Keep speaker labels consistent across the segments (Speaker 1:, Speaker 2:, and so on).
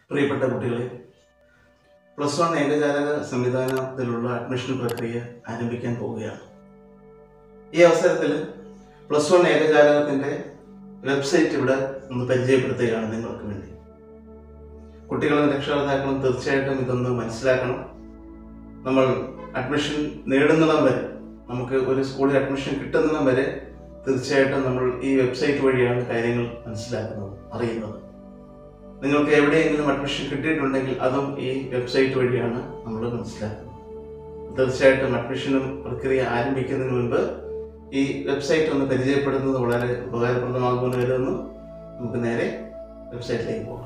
Speaker 1: പ്രിയപ്പെട്ട കുട്ടികളെ plus one ഏകജാലക സംവിധാനത്തിലുള്ള അഡ്മിഷൻ പ്രക്രിയ ആരംഭിക്കാൻ പോവുകയാണ് ഈ അവസരത്തിൽ പ്ലസ് വൺ ഏകജാലകത്തിൻ്റെ വെബ്സൈറ്റ് ഇവിടെ ഒന്ന് പരിചയപ്പെടുത്തുകയാണ് നിങ്ങൾക്ക് വേണ്ടി കുട്ടികളും രക്ഷകർത്താക്കളും തീർച്ചയായിട്ടും ഇതൊന്ന് മനസ്സിലാക്കണം നമ്മൾ അഡ്മിഷൻ നേടുന്നിടം വരെ നമുക്ക് ഒരു സ്കൂളിൽ അഡ്മിഷൻ കിട്ടുന്നിടം വരെ തീർച്ചയായിട്ടും നമ്മൾ ഈ വെബ്സൈറ്റ് വഴിയാണ് കാര്യങ്ങൾ മനസ്സിലാക്കുന്നത് അറിയുന്നത് നിങ്ങൾക്ക് എവിടെയെങ്കിലും അഡ്മിഷൻ കിട്ടിയിട്ടുണ്ടെങ്കിൽ അതും ഈ വെബ്സൈറ്റ് വഴിയാണ് നമ്മൾ മനസ്സിലാക്കുന്നത് തീർച്ചയായിട്ടും അഡ്മിഷനും പ്രക്രിയ ആരംഭിക്കുന്നതിന് മുൻപ് ഈ വെബ്സൈറ്റ് ഒന്ന് പരിചയപ്പെടുന്നത് വളരെ ഉപകാരപ്രദമാകുമെന്ന് കരുതുന്നു നമുക്ക് നേരെ വെബ്സൈറ്റിലേക്ക് പോകാം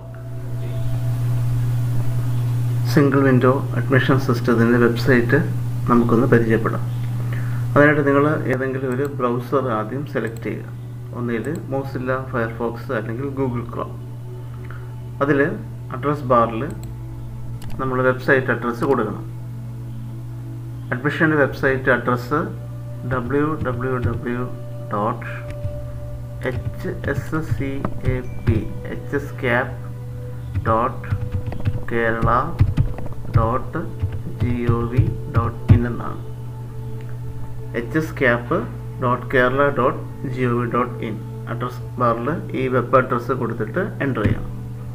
Speaker 1: സിംഗിൾ വിൻഡോ അഡ്മിഷൻ സിസ്റ്റത്തിൻ്റെ വെബ്സൈറ്റ് നമുക്കൊന്ന് പരിചയപ്പെടാം അതിനായിട്ട് നിങ്ങൾ ഏതെങ്കിലും ഒരു ബ്രൗസർ ആദ്യം സെലക്ട് ചെയ്യുക ഒന്നിൽ മോസില്ല ഫയർഫോക്സ് അല്ലെങ്കിൽ ഗൂഗിൾ ക്രോം അതിൽ അഡ്രസ് ബാറിൽ നമ്മൾ വെബ്സൈറ്റ് അഡ്രസ്സ് കൊടുക്കണം അഡ്മിഷൻ്റെ website address W W W dot H S C A P H S cap dot Kerala dot G O V dot in എന്നാണ് H S cap dot Kerala dot G O V dot in address ബാറിൽ ഈ web address കൊടുത്തിട്ട് enter ചെയ്യണം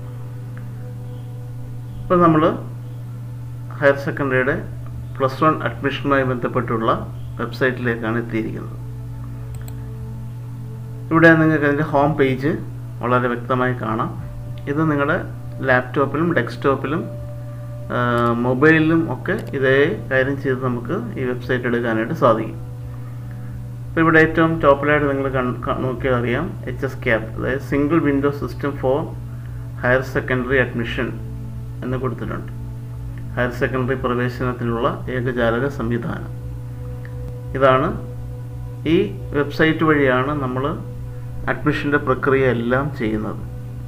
Speaker 1: ഇപ്പോൾ നമ്മൾ higher സെക്കൻഡറിയുടെ plus one അഡ്മിഷനുമായി ബന്ധപ്പെട്ടുള്ള വെബ്സൈറ്റിലേക്കാണ് എത്തിയിരിക്കുന്നത് ഇവിടെ നിങ്ങൾക്ക് അതിൻ്റെ ഹോം പേജ് വളരെ വ്യക്തമായി കാണാം ഇത് നിങ്ങളുടെ ലാപ്ടോപ്പിലും ഡെസ്ക്ടോപ്പിലും മൊബൈലിലും ഒക്കെ ഇതേ കാര്യം ചെയ്ത് നമുക്ക് ഈ വെബ്സൈറ്റ് എടുക്കാനായിട്ട് സാധിക്കും ഇപ്പോൾ ഇവിടെ ഏറ്റവും ടോപ്പിലായിട്ട് നിങ്ങൾ നോക്കിയാൽ അറിയാം എച്ച് എസ് ക്യാപ് അതായത് single window system for higher secondary admission എന്ന് കൊടുത്തിട്ടുണ്ട് ഹയർ സെക്കൻഡറി പ്രവേശനത്തിനുള്ള ഏകജാലക സംവിധാനം ഇതാണ് ഈ വെബ്സൈറ്റ് വഴിയാണ് നമ്മൾ അഡ്മിഷൻ്റെ പ്രക്രിയ എല്ലാം ചെയ്യുന്നത്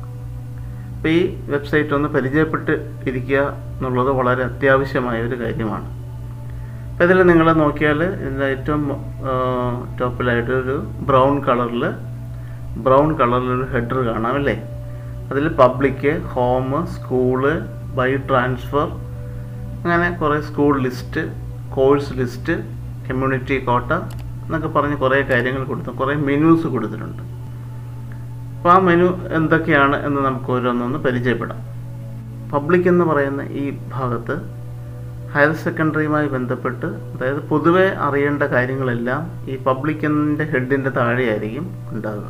Speaker 1: അപ്പോൾ ഈ വെബ്സൈറ്റ് ഒന്ന് പരിചയപ്പെട്ട് ഇരിക്കുക എന്നുള്ളത് വളരെ അത്യാവശ്യമായ ഒരു കാര്യമാണ് അപ്പോൾ ഇതിൽ നിങ്ങൾ നോക്കിയാൽ ഇതിൻ്റെ ഏറ്റവും ടോപ്പിലായിട്ട് ഒരു ബ്രൗൺ കളറിൽ ബ്രൗൺ കളറിലൊരു ഹെഡർ കാണാം അല്ലേ അതിൽ public home school by transfer അങ്ങനെ കുറേ school list course list community quota എന്നൊക്കെ പറഞ്ഞ് കുറേ കാര്യങ്ങൾ കൊടുത്തു കുറേ മെനൂസ് കൊടുത്തിട്ടുണ്ട് അപ്പോൾ ആ മെനു എന്തൊക്കെയാണ് എന്ന് നമുക്ക് ഓരോന്നൊന്ന് പരിചയപ്പെടാം പബ്ലിക് എന്ന് പറയുന്ന ഈ ഭാഗത്ത് ഹയർ സെക്കൻഡറിയുമായി ബന്ധപ്പെട്ട് അതായത് പൊതുവെ അറിയേണ്ട കാര്യങ്ങളെല്ലാം ഈ പബ്ലിക്കിൻ്റെ ഹെഡിൻ്റെ താഴെയായിരിക്കും ഉണ്ടാകുക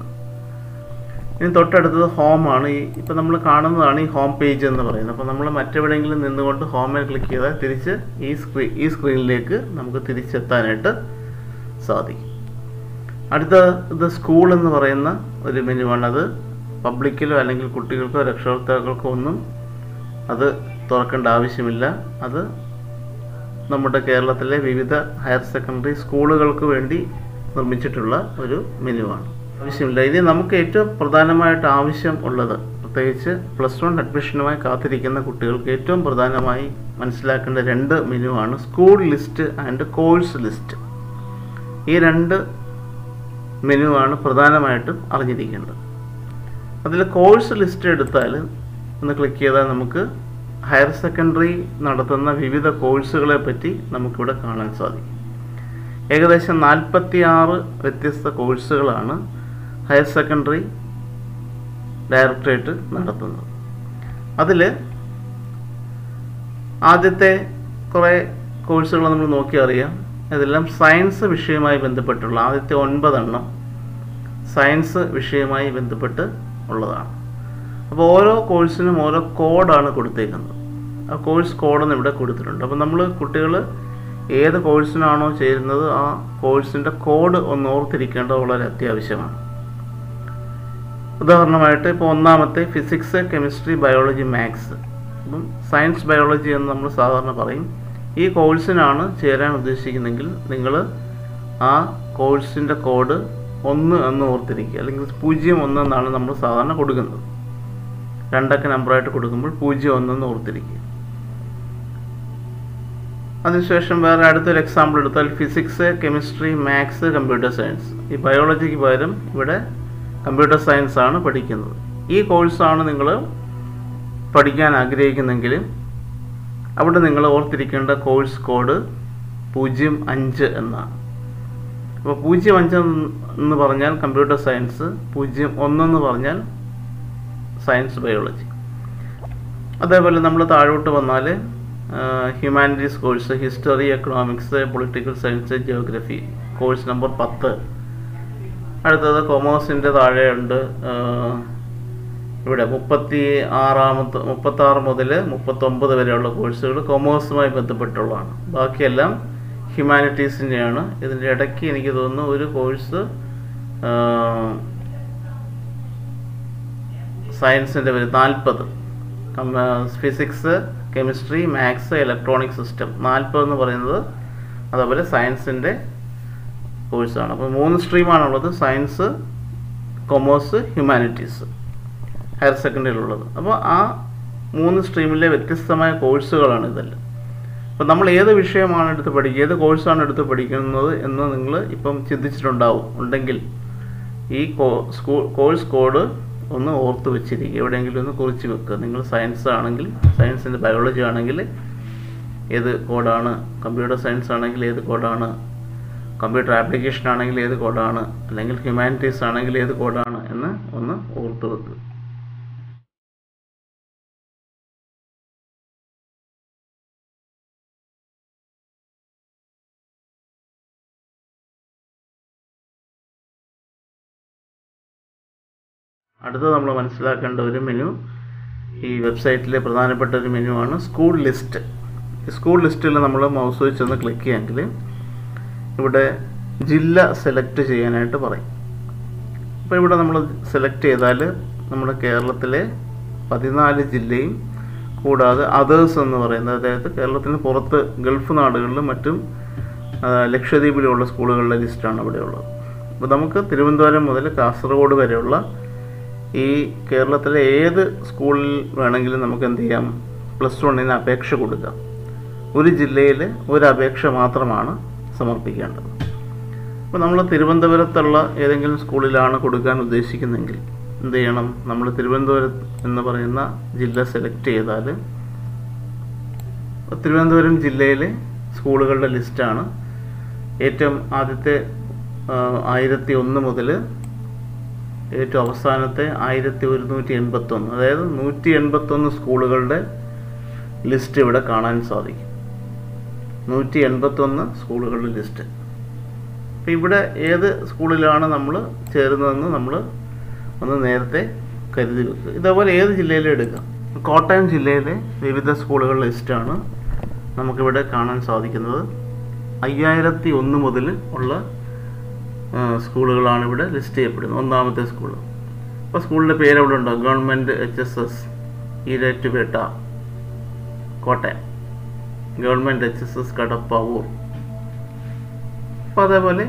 Speaker 1: ഇനി തൊട്ടടുത്തത് ഹോമാണ് ഈ ഇപ്പം നമ്മൾ കാണുന്നതാണ് ഈ ഹോം പേജ് എന്ന് പറയുന്നത് അപ്പോൾ നമ്മൾ മറ്റെവിടെയെങ്കിലും നിന്നുകൊണ്ട് ഹോമിൽ ക്ലിക്ക് ചെയ്താൽ തിരിച്ച് ഈ സ്ക്രീൻ ഈ സ്ക്രീനിലേക്ക് നമുക്ക് തിരിച്ചെത്താനായിട്ട് സാധിക്കും അടുത്ത ഇത് സ്കൂൾ എന്ന് പറയുന്ന ഒരു മെനുവാണ് അത് പബ്ലിക്കിലോ അല്ലെങ്കിൽ കുട്ടികൾക്കോ രക്ഷകർത്താക്കൾക്കോ ഒന്നും അത് തുറക്കേണ്ട ആവശ്യമില്ല അത് നമ്മുടെ കേരളത്തിലെ വിവിധ ഹയർ സെക്കൻഡറി സ്കൂളുകൾക്ക് വേണ്ടി നിർമ്മിച്ചിട്ടുള്ള ഒരു മെനുവാണ് ആവശ്യമില്ല ഇനി നമുക്ക് ഏറ്റവും പ്രധാനമായിട്ട് ആവശ്യം ഉള്ളത് പ്രത്യേകിച്ച് പ്ലസ് വൺ അഡ്മിഷനുമായി കാത്തിരിക്കുന്ന കുട്ടികൾക്ക് ഏറ്റവും പ്രധാനമായി മനസ്സിലാക്കേണ്ട രണ്ട് മെനുവാണ് school list and course list ഈ രണ്ട് മെനുവാണ് പ്രധാനമായിട്ടും അറിഞ്ഞിരിക്കേണ്ടത് അതിൽ കോഴ്സ് ലിസ്റ്റ് എടുത്താൽ ഒന്ന് ക്ലിക്ക് ചെയ്താൽ നമുക്ക് ഹയർ സെക്കൻഡറി നടത്തുന്ന വിവിധ കോഴ്സുകളെ പറ്റി നമുക്കിവിടെ കാണാൻ സാധിക്കും ഏകദേശം നാൽപ്പത്തി ആറ് വ്യത്യസ്ത കോഴ്സുകളാണ് ഹയർ സെക്കൻഡറി ഡയറക്ടറേറ്റ് നടത്തുന്നത് അതിൽ ആദ്യത്തെ കുറേ കോഴ്സുകൾ നമ്മൾ നോക്കി അറിയാം ഇതെല്ലാം സയൻസ് വിഷയവുമായി ബന്ധപ്പെട്ടുള്ള ആദ്യത്തെ ഒൻപതെണ്ണം സയൻസ് വിഷയവുമായി ബന്ധപ്പെട്ട് ഉള്ളതാണ് അപ്പോൾ ഓരോ കോഴ്സിനും ഓരോ കോഡാണ് കൊടുത്തേക്കുന്നത് ആ കോഴ്സ് കോഡെന്ന് ഇവിടെ കൊടുത്തിട്ടുണ്ട് അപ്പോൾ നമ്മൾ കുട്ടികൾ ഏത് കോഴ്സിനാണോ ചേരുന്നത് ആ കോഴ്സിൻ്റെ കോഡ് ഒന്ന് ഓർത്തിരിക്കേണ്ടത് വളരെ അത്യാവശ്യമാണ് ഉദാഹരണമായിട്ട് ഇപ്പോൾ ഒന്നാമത്തെ ഫിസിക്സ് കെമിസ്ട്രി ബയോളജി മാത്സ് അപ്പം സയൻസ് ബയോളജി എന്ന് നമ്മൾ സാധാരണ പറയും ഈ കോഴ്സിനാണ് ചേരാൻ ഉദ്ദേശിക്കുന്നതെങ്കിൽ നിങ്ങൾ ആ കോഴ്സിൻ്റെ കോഡ് ഒന്ന് എന്ന് ഓർത്തിരിക്കുക അല്ലെങ്കിൽ പൂജ്യം ഒന്ന് എന്നാണ് നമ്മൾ സാധാരണ കൊടുക്കുന്നത് രണ്ടൊക്കെ നമ്പറായിട്ട് കൊടുക്കുമ്പോൾ പൂജ്യം ഒന്നെന്ന് ഓർത്തിരിക്കുക അതിനുശേഷം വേറെ അടുത്തൊരു എക്സാമ്പിൾ എടുത്താൽ physics chemistry maths computer science ഈ ബയോളജിക്ക് പകരം ഇവിടെ കമ്പ്യൂട്ടർ സയൻസ് ആണ് പഠിക്കുന്നത് ഈ കോഴ്സാണ് നിങ്ങൾ പഠിക്കാൻ ആഗ്രഹിക്കുന്നെങ്കിൽ അവിടെ നിങ്ങൾ ഓർത്തിരിക്കേണ്ട കോഴ്സ് കോഡ് പൂജ്യം അഞ്ച് എന്നാണ് അപ്പോൾ പൂജ്യം അഞ്ച് എന്ന് പറഞ്ഞാൽ കമ്പ്യൂട്ടർ സയൻസ് പൂജ്യം ഒന്നെന്ന് പറഞ്ഞാൽ സയൻസ് ബയോളജി അതേപോലെ നമ്മൾ താഴോട്ട് വന്നാൽ humanities course history economics political science geography course number പത്ത് അടുത്തത് കൊമേഴ്സിൻ്റെ താഴെയുണ്ട് ഇവിടെ മുപ്പത്തി ആറാമത്തെ മുപ്പത്താറ് മുതൽ മുപ്പത്തൊമ്പത് വരെയുള്ള കോഴ്സുകൾ കൊമേഴ്സുമായി ബന്ധപ്പെട്ടുള്ളതാണ് ബാക്കിയെല്ലാം ഹ്യൂമാനിറ്റീസിൻ്റെയാണ് ഇതിൻ്റെ ഇടയ്ക്ക് എനിക്ക് തോന്നുന്നു ഒരു കോഴ്സ് സയൻസിൻ്റെ വരും നാൽപ്പത് physics chemistry maths electronic system നാൽപ്പത് എന്ന് പറയുന്നത് അതേപോലെ സയൻസിൻ്റെ കോഴ്സാണ് അപ്പോൾ മൂന്ന് സ്ട്രീമാണുള്ളത് സയൻസ് കൊമേഴ്സ് ഹ്യൂമാനിറ്റീസ് ഹയർ സെക്കൻഡറിയിലുള്ളത് അപ്പോൾ ആ മൂന്ന് സ്ട്രീമിലെ വ്യത്യസ്തമായ കോഴ്സുകളാണ് ഇതെല്ലാം അപ്പോൾ നമ്മൾ ഏത് വിഷയമാണ് എടുത്ത് പഠിക്കുക ഏത് കോഴ്സാണ് എടുത്ത് പഠിക്കുന്നത് എന്ന് നിങ്ങൾ ഇപ്പം ചിന്തിച്ചിട്ടുണ്ടാവും ഉണ്ടെങ്കിൽ ഈ കോ സ്കൂൾ കോഴ്സ് കോഡ് ഒന്ന് ഓർത്ത് വെച്ചിരിക്കുക എവിടെയെങ്കിലും ഒന്ന് കുറിച്ച് വെക്കുക നിങ്ങൾ സയൻസ് ആണെങ്കിൽ സയൻസിൻ്റെ ബയോളജി ആണെങ്കിൽ ഏത് കോഡാണ് കമ്പ്യൂട്ടർ സയൻസ് ആണെങ്കിൽ ഏത് കോഡാണ് കമ്പ്യൂട്ടർ ആപ്ലിക്കേഷൻ ആണെങ്കിൽ ഏത് കോഡാണ് അല്ലെങ്കിൽ ഹ്യൂമാനിറ്റീസ് ആണെങ്കിൽ ഏത് കോഡാണ് എന്ന് ഒന്ന് ഓർത്ത് വെക്കുക അടുത്ത നമ്മൾ മനസ്സിലാക്കേണ്ട ഒരു മെനു ഈ വെബ്സൈറ്റിലെ പ്രധാനപ്പെട്ട ഒരു മെനു ആണ് സ്കൂൾ ലിസ്റ്റ് സ്കൂൾ ലിസ്റ്റിൽ നമ്മൾ മൗസ് വെച്ചൊന്ന് ക്ലിക്ക് ചെയ്യാമെങ്കിൽ ഇവിടെ ജില്ല സെലക്ട് ചെയ്യാനായിട്ട് പറയും അപ്പോൾ ഇവിടെ നമ്മൾ സെലക്ട് ചെയ്താൽ നമ്മുടെ കേരളത്തിലെ പതിനാല് ജില്ലയും കൂടാതെ അതേഴ്സ് എന്ന് പറയുന്നത് അതായത് കേരളത്തിന് പുറത്ത് ഗൾഫ് നാടുകളിലും മറ്റും ലക്ഷദ്വീപിലുള്ള സ്കൂളുകളുടെ ലിസ്റ്റാണ് ഇവിടെ ഉള്ളത് അപ്പോൾ നമുക്ക് തിരുവനന്തപുരം മുതൽ കാസർഗോഡ് വരെയുള്ള ഈ കേരളത്തിലെ ഏത് സ്കൂളിൽ വേണമെങ്കിലും നമുക്ക് എന്ത് ചെയ്യാം പ്ലസ് വണ്ണിന് അപേക്ഷ കൊടുക്കാം ഒരു ജില്ലയിൽ ഒരു അപേക്ഷ മാത്രമാണ് സമർപ്പിക്കേണ്ടത് അപ്പോൾ നമ്മൾ തിരുവനന്തപുരത്തുള്ള ഏതെങ്കിലും സ്കൂളിലാണ് കൊടുക്കാൻ ഉദ്ദേശിക്കുന്നതെങ്കിൽ എന്ത് ചെയ്യണം നമ്മൾ തിരുവനന്തപുരം എന്ന് പറയുന്ന ജില്ല സെലക്ട് ചെയ്താൽ തിരുവനന്തപുരം ജില്ലയിലെ സ്കൂളുകളുടെ ലിസ്റ്റാണ് ഏറ്റവും ആദ്യത്തെ ആയിരത്തി ഒന്ന് മുതൽ ഏറ്റവും അവസാനത്തെ ആയിരത്തി ഒരുന്നൂറ്റി എൺപത്തൊന്ന് അതായത് നൂറ്റി എൺപത്തൊന്ന് സ്കൂളുകളുടെ ലിസ്റ്റ് ഇവിടെ കാണാൻ സാധിക്കും നൂറ്റി എൺപത്തൊന്ന് സ്കൂളുകളുടെ ലിസ്റ്റ് അപ്പോൾ ഇവിടെ ഏത് സ്കൂളിലാണ് നമ്മൾ ചേരുന്നതെന്ന് നമ്മൾ ഒന്ന് നേരത്തെ കരുതി വെക്കുക ഇതേപോലെ ഏത് ജില്ലയിലും എടുക്കാം കോട്ടയം ജില്ലയിലെ വിവിധ സ്കൂളുകളുടെ ലിസ്റ്റാണ് നമുക്കിവിടെ കാണാൻ സാധിക്കുന്നത് അയ്യായിരത്തി ഒന്ന് മുതൽ ഉള്ള സ്കൂളുകളാണ് ഇവിടെ ലിസ്റ്റ് ചെയ്യപ്പെടുന്നത് ഒന്നാമത്തെ സ്കൂൾ അപ്പോൾ സ്കൂളിൻ്റെ പേര് അവിടെ ഉണ്ടോ government H S S Erattupetta Kottayam government H S S Kadappavoor അപ്പോൾ അതേപോലെ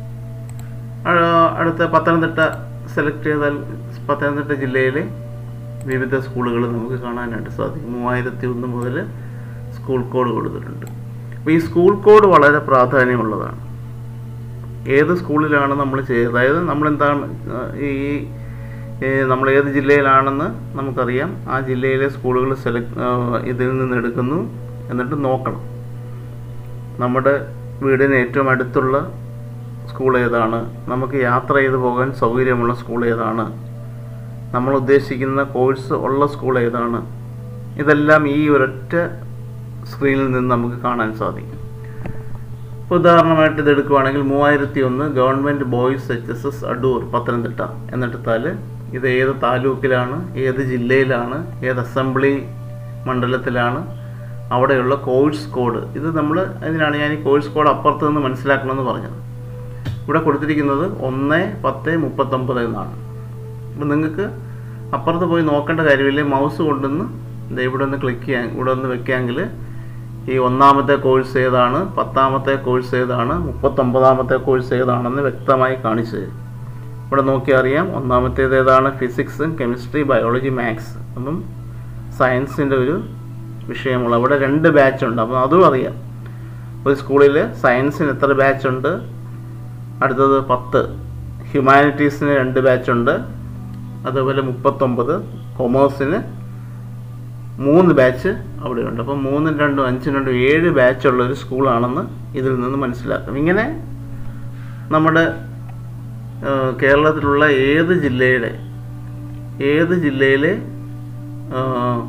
Speaker 1: അടുത്ത പത്തനംതിട്ട സെലക്ട് ചെയ്താൽ പത്തനംതിട്ട ജില്ലയിലെ വിവിധ സ്കൂളുകൾ നമുക്ക് കാണാനായിട്ട് സാധിക്കും മൂവായിരത്തി ഒന്ന് മുതൽ സ്കൂൾ കോഡ് കൊടുത്തിട്ടുണ്ട് അപ്പോൾ ഈ സ്കൂൾ കോഡ് വളരെ പ്രാധാന്യമുള്ളതാണ് ഏത് സ്കൂളിലാണ് നമ്മൾ ചെയ്യുന്നത് അതായത് നമ്മളെന്താണ് ഈ നമ്മൾ ഏത് ജില്ലയിലാണെന്ന് നമുക്കറിയാം ആ ജില്ലയിലെ സ്കൂളുകൾ സെലക്ട് ഇതിൽ നിന്ന് എടുക്കുന്നു എന്നിട്ട് നോക്കണം നമ്മുടെ വീടിന് ഏറ്റവും അടുത്തുള്ള സ്കൂൾ ഏതാണ് നമുക്ക് യാത്ര ചെയ്ത് പോകാൻ സൗകര്യമുള്ള സ്കൂൾ ഏതാണ് നമ്മൾ ഉദ്ദേശിക്കുന്ന കോഴ്സ് ഉള്ള സ്കൂൾ ഏതാണ് ഇതെല്ലാം ഈ ഒരൊറ്റ സ്ക്രീനിൽ നിന്ന് നമുക്ക് കാണാൻ സാധിക്കും ഉദാഹരണമായിട്ട് ഇത് എടുക്കുവാണെങ്കിൽ മൂവായിരത്തി ഒന്ന് government boys H S S Adoor Pathanamthitta എന്നിട്ടെടുത്താൽ ഇത് ഏത് താലൂക്കിലാണ് ഏത് ജില്ലയിലാണ് ഏത് അസംബ്ലി മണ്ഡലത്തിലാണ് അവിടെയുള്ള കോഴ്സ് കോഡ് ഇത് നമ്മൾ അതിനാണ് ഞാൻ ഈ കോഴ്സ് കോഡ് അപ്പുറത്ത് നിന്ന് മനസ്സിലാക്കണമെന്ന് പറഞ്ഞത് ഇവിടെ കൊടുത്തിരിക്കുന്നത് ഒന്ന് പത്ത് മുപ്പത്തൊമ്പത് എന്നാണ് അപ്പം നിങ്ങൾക്ക് അപ്പുറത്ത് പോയി നോക്കേണ്ട കാര്യമില്ല മൗസ് കൊണ്ടുവന്ന് ഇത് ഇവിടെ ഒന്ന് ക്ലിക്ക് ചെയ്യാൻ ഇവിടെ ഒന്ന് വെക്കാമെങ്കിൽ ഈ ഒന്നാമത്തെ കോഴ്സ് ഏതാണ് പത്താമത്തെ കോഴ്സ് ഏതാണ് മുപ്പത്തൊമ്പതാമത്തെ കോഴ്സ് ഏതാണെന്ന് വ്യക്തമായി കാണിച്ചു തരും ഇവിടെ നോക്കി അറിയാം ഒന്നാമത്തേത് ഏതാണ് ഫിസിക്സ് കെമിസ്ട്രി ബയോളജി മാത്സ് അപ്പം സയൻസിൻ്റെ ഒരു വിഷയമുള്ള അവിടെ രണ്ട് ബാച്ച് ഉണ്ട് അപ്പം അതും അറിയാം ഒരു സ്കൂളിൽ സയൻസിന് എത്ര ബാച്ച് ഉണ്ട് അടുത്തത് പത്ത് ഹ്യൂമാനിറ്റീസിന് രണ്ട് ബാച്ച് ഉണ്ട് അതുപോലെ മുപ്പത്തൊമ്പത് കൊമേഴ്സിന് മൂന്ന് ബാച്ച് അവിടെയുണ്ട് അപ്പോൾ മൂന്നും രണ്ടും അഞ്ചും രണ്ടും ഏഴ് ബാച്ചുള്ള ഒരു സ്കൂളാണെന്ന് ഇതിൽ നിന്ന് മനസ്സിലാക്കും ഇങ്ങനെ നമ്മുടെ ആ, കേരളത്തിലുള്ള ഏത് ജില്ലയുടെ ഏത് ജില്ലയിലെ ആ,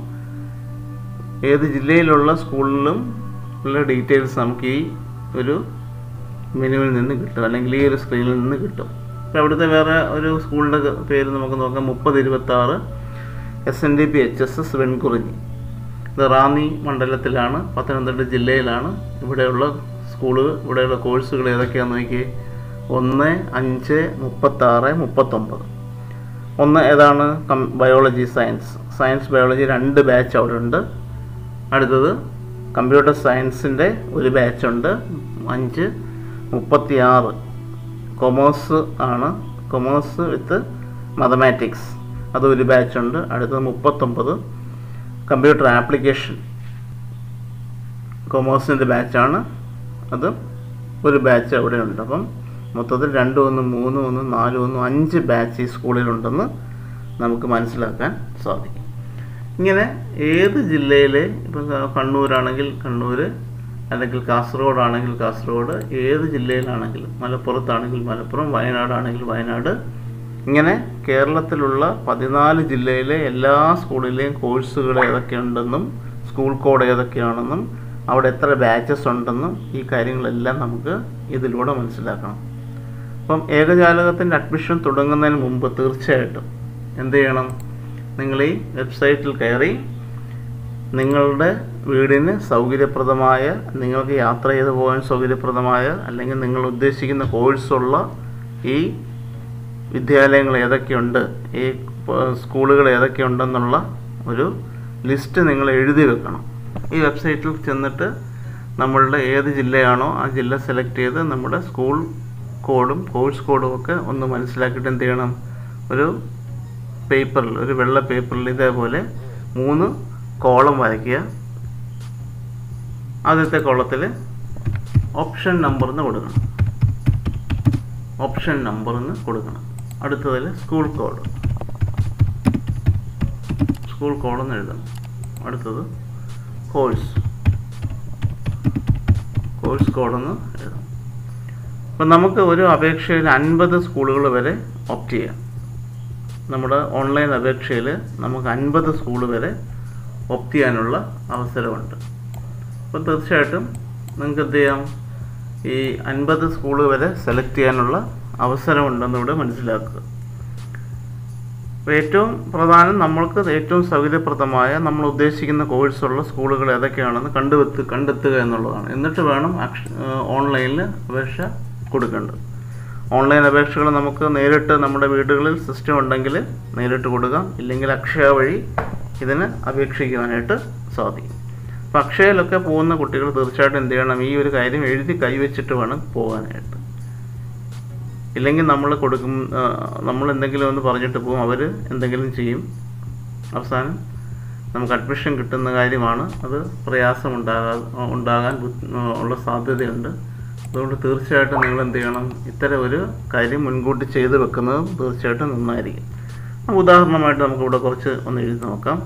Speaker 1: ഏത് ജില്ലയിലുള്ള സ്കൂളിലും ഉള്ള ഡീറ്റെയിൽസ് നമുക്ക് ഈ ഒരു മെനുവിൽ നിന്ന് കിട്ടും അല്ലെങ്കിൽ ഈ ഒരു സ്ക്രീനിൽ നിന്ന് കിട്ടും ഇപ്പോൾ അവിടുത്തെ വേറെ ഒരു സ്കൂളിൻ്റെ പേര് നമുക്ക് നോക്കാം മുപ്പത് ഇരുപത്തി ആറ് S N D P H S S Venkurinji ഇത് റാന്നി മണ്ഡലത്തിലാണ് പത്തനംതിട്ട ജില്ലയിലാണ് ഇവിടെയുള്ള സ്കൂളുകൾ ഇവിടെയുള്ള കോഴ്സുകൾ ഏതൊക്കെയാണെന്ന് നോക്കി ഒന്ന് അഞ്ച് മുപ്പത്താറ് മുപ്പത്തൊമ്പത് ഒന്ന് ഏതാണ് കം ബയോളജി സയൻസ് സയൻസ് ബയോളജി രണ്ട് ബാച്ച് അവിടെ ഉണ്ട് അടുത്തത് കമ്പ്യൂട്ടർ സയൻസിൻ്റെ ഒരു ബാച്ചുണ്ട് അഞ്ച് മുപ്പത്തിയാറ് കൊമേഴ്സ് ആണ് കൊമേഴ്സ് വിത്ത് മാത്തമാറ്റിക്സ് അത് ഒരു ബാച്ചുണ്ട് അടുത്തത് മുപ്പത്തൊമ്പത് കമ്പ്യൂട്ടർ ആപ്ലിക്കേഷൻ കൊമേഴ്സിൻ്റെ ബാച്ചാണ് അത് ഒരു ബാച്ച് അവിടെ ഉണ്ട് അപ്പം മൊത്തത്തിൽ രണ്ട് ഒന്ന് മൂന്ന് ഒന്ന് നാല് ഒന്ന് അഞ്ച് ബാച്ച് ഈ സ്കൂളിലുണ്ടെന്ന് നമുക്ക് മനസ്സിലാക്കാൻ സാധിക്കും ഇങ്ങനെ ഏത് ജില്ലയിലെ ഇപ്പം ക- കണ്ണൂരാണെങ്കിൽ കണ്ണൂർ അല്ലെങ്കിൽ കാസർഗോഡ് ആണെങ്കിൽ കാസർഗോഡ് ഏത് ജില്ലയിലാണെങ്കിലും മലപ്പുറത്താണെങ്കിൽ മലപ്പുറം വയനാടാണെങ്കിൽ വയനാട് ഇങ്ങനെ കേരളത്തിലുള്ള പതിനാല് ജില്ലയിലെ എല്ലാ സ്കൂളിലെയും കോഴ്സുകൾ ഏതൊക്കെയുണ്ടെന്നും സ്കൂൾ കോഡ് ഏതൊക്കെയാണെന്നും അവിടെ എത്ര ബാച്ചസ് ഉണ്ടെന്നും ഈ കാര്യങ്ങളെല്ലാം നമുക്ക് ഇതിലൂടെ മനസ്സിലാക്കണം അപ്പം ഏകജാലകത്തിൻ്റെ അഡ്മിഷൻ തുടങ്ങുന്നതിന് മുമ്പ് തീർച്ചയായിട്ടും എന്ത് ചെയ്യണം നിങ്ങൾ ഈ വെബ്സൈറ്റിൽ കയറി നിങ്ങളുടെ വീടിന് സൗകര്യപ്രദമായ നിങ്ങൾക്ക് യാത്ര ചെയ്ത് പോകാൻ സൗകര്യപ്രദമായ അല്ലെങ്കിൽ നിങ്ങൾ ഉദ്ദേശിക്കുന്ന കോഴ്സുള്ള ഈ വിദ്യാലയങ്ങൾ ഏതൊക്കെയുണ്ട് ഈ പ- സ്കൂളുകൾ ഏതൊക്കെയുണ്ടെന്നുള്ള ഒരു ലിസ്റ്റ് നിങ്ങൾ എഴുതി വെക്കണം ഈ വെബ്സൈറ്റിൽ ചെന്നിട്ട് നമ്മളുടെ ഏത് ജില്ലയാണോ ആ ജില്ല സെലക്ട് ചെയ്ത് നമ്മുടെ സ്കൂൾ കോഡും കോഴ്സ് കോഡും ഒക്കെ ഒന്ന് മനസ്സിലാക്കിയിട്ട് എന്ത് ചെയ്യണം ഒരു പേപ്പറിൽ ഒരു വെള്ള പേപ്പറിൽ ഇതേപോലെ മൂന്ന് കോളം വരയ്ക്കുക ആദ്യത്തെ കോളത്തിൽ ഓപ്ഷൻ നമ്പർ എന്ന് കൊടുക്കണം ഓപ്ഷൻ നമ്പർ എന്ന് കൊടുക്കണം അടുത്തതിൽ സ്കൂൾ കോഡ് സ്കൂൾ കോഡ് എന്ന് എഴുതണം അടുത്തത് കോഴ്സ് കോഴ്സ് കോഡെന്ന് എഴുതണം അപ്പം നമുക്ക് ഒരു അപേക്ഷയിൽ അൻപത് സ്കൂളുകൾ വരെ ഓപ്റ്റ് ചെയ്യാം നമ്മുടെ ഓൺലൈൻ അപേക്ഷയിൽ നമുക്ക് അൻപത് സ്കൂൾ വരെ ഓപ്റ്റ് ചെയ്യാനുള്ള അവസരമുണ്ട് അപ്പം തീർച്ചയായിട്ടും നിങ്ങൾക്ക് എന്ത് ചെയ്യാം ഈ അൻപത് സ്കൂൾ വരെ സെലക്ട് ചെയ്യാനുള്ള അവസരമുണ്ടെന്ന് ഇവിടെ മനസ്സിലാക്കുക അപ്പോൾ ഏറ്റവും പ്രധാനം നമ്മൾക്ക് ഏറ്റവും സൗകര്യപ്രദമായ നമ്മൾ ഉദ്ദേശിക്കുന്ന കോഴ്സുള്ള സ്കൂളുകൾ ഏതൊക്കെയാണെന്ന് കണ്ടുവെത്ത് കണ്ടെത്തുക എന്നുള്ളതാണ് എന്നിട്ട് വേണം അക്ഷ ഓൺലൈനിൽ അപേക്ഷ കൊടുക്കേണ്ടത് ഓൺലൈൻ അപേക്ഷകൾ നമുക്ക് നേരിട്ട് നമ്മുടെ വീടുകളിൽ സിസ്റ്റം ഉണ്ടെങ്കിൽ നേരിട്ട് കൊടുക്കാം ഇല്ലെങ്കിൽ അക്ഷയ വഴി ഇതിന് അപേക്ഷിക്കുവാനായിട്ട് സാധിക്കും അപ്പോൾ അക്ഷയയിലൊക്കെ പോകുന്ന കുട്ടികൾ തീർച്ചയായിട്ടും എന്ത് ചെയ്യണം ഈ ഒരു കാര്യം എഴുതി കൈവച്ചിട്ട് വേണം പോകാനായിട്ട് ഇല്ലെങ്കിൽ നമ്മൾ കൊടുക്കും ആ, നമ്മൾ എന്തെങ്കിലും ഒന്ന് പറഞ്ഞിട്ട് പോകും അവർ എന്തെങ്കിലും ചെയ്യും അവസാനം നമുക്ക് അഡ്മിഷൻ കിട്ടുന്ന കാര്യമാണ് അത് പ്രയാസം ഉണ്ടാകാ ഉണ്ടാകാൻ ബുദ്ധി- ഉള്ള സാധ്യതയുണ്ട് അതുകൊണ്ട് തീർച്ചയായിട്ടും നിങ്ങൾ എന്ത് ചെയ്യണം ഇത്തരം ഒരു കാര്യം മുൻകൂട്ടി ചെയ്ത് വെക്കുന്നത് തീർച്ചയായിട്ടും നന്നായിരിക്കും നമുക്ക് ഉദാഹരണമായിട്ട് നമുക്ക് ഇവിടെ കുറച്ച് ഒന്ന് എഴുതി നോക്കാം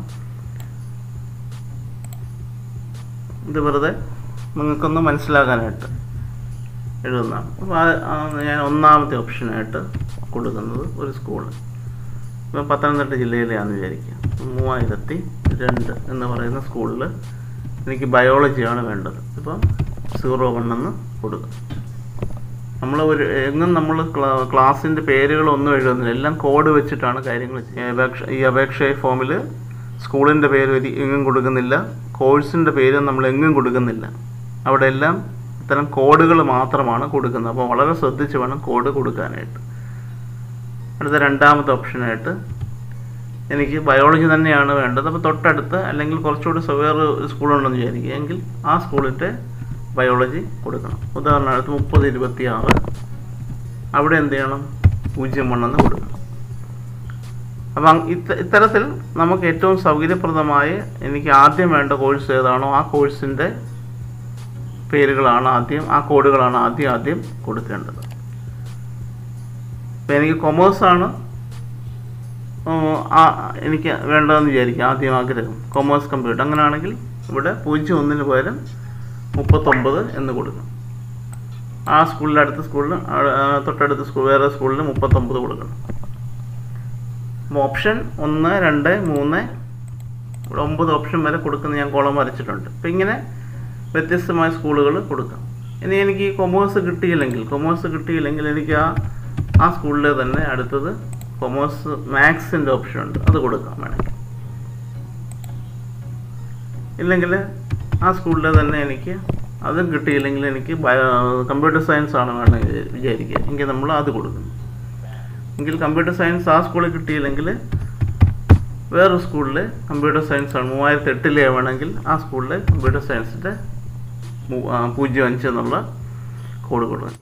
Speaker 1: ഇത് വെറുതെ നിങ്ങൾക്കൊന്ന് മനസ്സിലാക്കാനായിട്ട് എഴുതുന്നതാണ് അപ്പോൾ ആ- ആ ഞാൻ ഒന്നാമത്തെ ഓപ്ഷനായിട്ട് കൊടുക്കുന്നത് ഒരു സ്കൂൾ ഇപ്പം പത്തനംതിട്ട ജില്ലയിലെയാണെന്ന് വിചാരിക്കുക മൂവായിരത്തി രണ്ട് എന്ന് പറയുന്ന സ്കൂളിൽ എനിക്ക് ബയോളജിയാണ് വേണ്ടത് ഇപ്പം സീറോ വൺ എന്ന് കൊടുക്കും നമ്മൾ ഒരു എങ്ങും നമ്മൾ ക്ലാസ്സിൻ്റെ പേരുകളൊന്നും എഴുതുന്നില്ല എല്ലാം കോഡ് വെച്ചിട്ടാണ് കാര്യങ്ങൾ ചെയ്യുന്നത്. ഈ അപേക്ഷ ഈ അപേക്ഷ ഫോമിൽ സ്കൂളിൻ്റെ പേര് ഒരു- എങ്ങും കൊടുക്കുന്നില്ല കോഴ്സിൻ്റെ പേര് നമ്മൾ എങ്ങും കൊടുക്കുന്നില്ല അവിടെ എല്ലാം ഇത്തരം കോഡുകൾ മാത്രമാണ് കൊടുക്കുന്നത് അപ്പോൾ വളരെ ശ്രദ്ധിച്ച് വേണം കോഡ് കൊടുക്കാനായിട്ട് അടുത്ത രണ്ടാമത്തെ ഓപ്ഷനായിട്ട് എനിക്ക് ബയോളജി തന്നെയാണ് വേണ്ടത് അപ്പോൾ തൊട്ടടുത്ത് അല്ലെങ്കിൽ കുറച്ചുകൂടി സ- വേറെ ഒരു സ്കൂളുണ്ടെന്ന് വിചാരിക്കുക എങ്കിൽ ആ സ്കൂളിൻ്റെ ബയോളജി കൊടുക്കണം ഉദാഹരണമായിട്ട് മുപ്പത് ഇരുപത്തി ആറ് അവിടെ എന്ത് ചെയ്യണം പൂജ്യം മണ്ണെന്ന് കൊടുക്കണം അപ്പം അങ് ഇത്ത ഇത്തരത്തിൽ നമുക്ക് ഏറ്റവും സൗകര്യപ്രദമായ എനിക്ക് ആദ്യം വേണ്ട കോഴ്സ് ഏതാണോ ആ കോഴ്സിൻ്റെ പേരുകളാണ് ആദ്യം ആ കോഡുകളാണ് ആദ്യം ആദ്യം കൊടുക്കേണ്ടത് ഇപ്പം എനിക്ക് കൊമേഴ്സാണ് ആ എനിക്ക് വേണ്ടതെന്ന് വിചാരിക്കും ആദ്യം ആഗ്രഹം കൊമേഴ്സ് കമ്പ്യൂട്ടർ അങ്ങനെയാണെങ്കിൽ ഇവിടെ പൂജ്യം ഒന്നിന് പകരം മുപ്പത്തൊമ്പത് എന്ന് കൊടുക്കണം ആ സ്കൂളിൽ അടുത്ത സ്കൂളിൽ തൊട്ടടുത്ത സ്കൂൾ വേറെ സ്കൂളിൽ മുപ്പത്തൊമ്പത് കൊടുക്കണം അപ്പോൾ ഓപ്ഷൻ ഒന്ന് രണ്ട് മൂന്ന് ഇവിടെ ഒമ്പത് ഓപ്ഷൻ വരെ കൊടുക്കുന്ന ഞാൻ കോളം വരച്ചിട്ടുണ്ട് അപ്പം ഇങ്ങനെ വ്യത്യസ്തമായ സ്കൂളുകൾ കൊടുക്കാം ഇനി എനിക്ക് കൊമേഴ്സ് കിട്ടിയില്ലെങ്കിൽ കൊമേഴ്സ് കിട്ടിയില്ലെങ്കിൽ എനിക്ക് ആ ആ സ്കൂളിലെ തന്നെ അടുത്തത് കൊമേഴ്സ് മാത്സിൻ്റെ ഓപ്ഷൻ ഉണ്ട് അത് കൊടുക്കാം വേണമെങ്കിൽ ഇല്ലെങ്കിൽ ആ സ്കൂളിലെ തന്നെ എനിക്ക് അതും കിട്ടിയില്ലെങ്കിൽ എനിക്ക് ബയോ കമ്പ്യൂട്ടർ സയൻസ് ആണ് വേണമെങ്കിൽ വിചാരിക്കുക എങ്കിൽ നമ്മൾ അത് കൊടുക്കുന്നു എങ്കിൽ കമ്പ്യൂട്ടർ സയൻസ് ആ സ്കൂളിൽ കിട്ടിയില്ലെങ്കിൽ വേറൊരു സ്കൂളിൽ കമ്പ്യൂട്ടർ സയൻസ് ആണ് മൂവായിരത്തി എട്ടിലെ വേണമെങ്കിൽ ആ സ്കൂളിൽ കമ്പ്യൂട്ടർ സയൻസിൻ്റെ പൂജ്യം അഞ്ച് എന്നുള്ള കോഡ് കൊടുക്കണം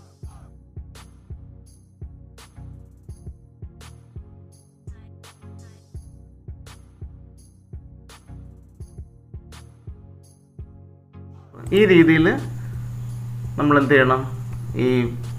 Speaker 1: ഈ രീതിയിൽ നമ്മൾ എന്ത് ചെയ്യണം ഈ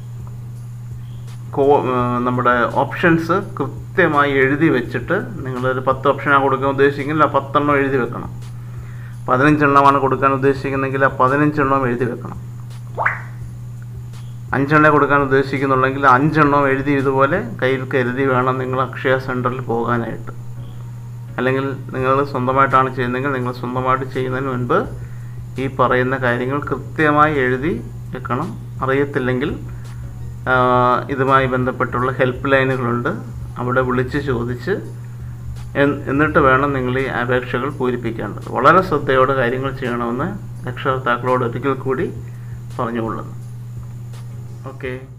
Speaker 1: കോ നമ്മുടെ ഓപ്ഷൻസ് കൃത്യമായി എഴുതി വെച്ചിട്ട് നിങ്ങളൊരു പത്ത് ഓപ്ഷനാണ് കൊടുക്കാൻ ഉദ്ദേശിക്കുന്നെങ്കിൽ ആ പത്തെണ്ണം എഴുതി വെക്കണം പതിനഞ്ചെണ്ണമാണ് കൊടുക്കാൻ ഉദ്ദേശിക്കുന്നെങ്കിൽ ആ പതിനഞ്ചെണ്ണം എഴുതി വെക്കണം അഞ്ചെണ്ണേ കൊടുക്കാൻ ഉദ്ദേശിക്കുന്നുണ്ടെങ്കിൽ അഞ്ചെണ്ണം എഴുതി ഇതുപോലെ കയ്യിൽ കരുതി വേണം നിങ്ങൾ അക്ഷയ സെൻറ്ററിൽ പോകാനായിട്ട് അല്ലെങ്കിൽ നിങ്ങൾ സ്വന്തമായിട്ടാണ് ചെയ്യുന്നതെങ്കിൽ നിങ്ങൾ സ്വന്തമായിട്ട് ചെയ്യുന്നതിന് മുൻപ് ഈ പറയുന്ന കാര്യങ്ങൾ കൃത്യമായി എഴുതി വെക്കണം അറിയത്തില്ലെങ്കിൽ ഇതുമായി ബന്ധപ്പെട്ടുള്ള ഹെൽപ്പ് ലൈനുകളുണ്ട് അവിടെ വിളിച്ച് ചോദിച്ച് എന്നിട്ട് വേണം നിങ്ങൾ ഈ അപേക്ഷകൾ പൂരിപ്പിക്കേണ്ടത് വളരെ ശ്രദ്ധയോടെ കാര്യങ്ങൾ ചെയ്യണമെന്ന് രക്ഷകർത്താക്കളോട് ഒരിക്കൽ കൂടി പറഞ്ഞുകൊള്ളുന്നു ഓക്കെ